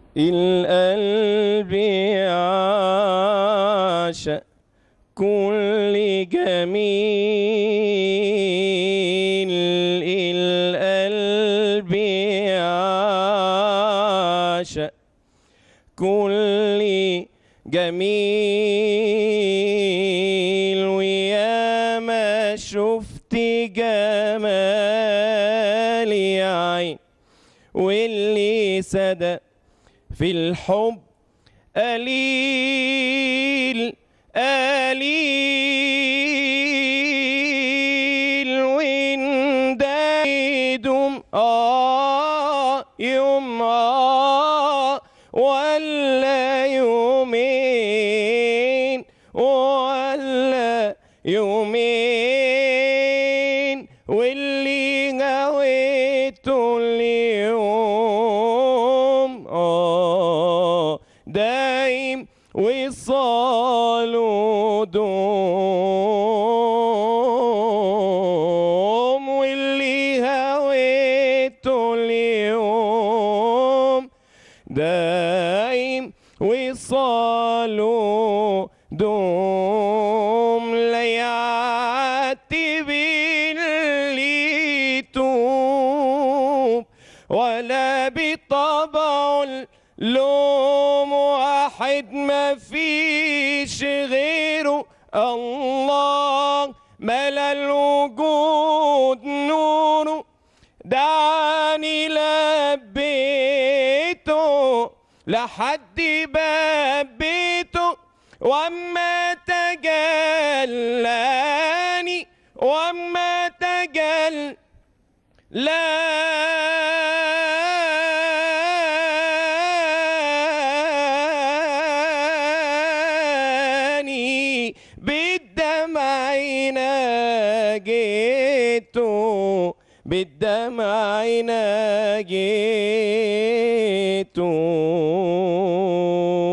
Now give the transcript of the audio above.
القلب عاشق كل جميل القلب عاشق كل جميل ويا ما شفت جمال يا عين واللي صدق في الحب قليل قليل وإن ده يدوم آه يوم آه ولا يومين ولا يومين واللي نويته اليوم آه دايم وصاله دوم واللي هويته اليوم دايم وصاله دوم لا يعتب اللي توب ولا بطبع اللوم واحد ما فيش غيره الله ملا الوجود نوره دعني لبيته لحد باب بيته واما تجلاني واما تجل لاني بالدمع ناجيته بالدمع ناجيته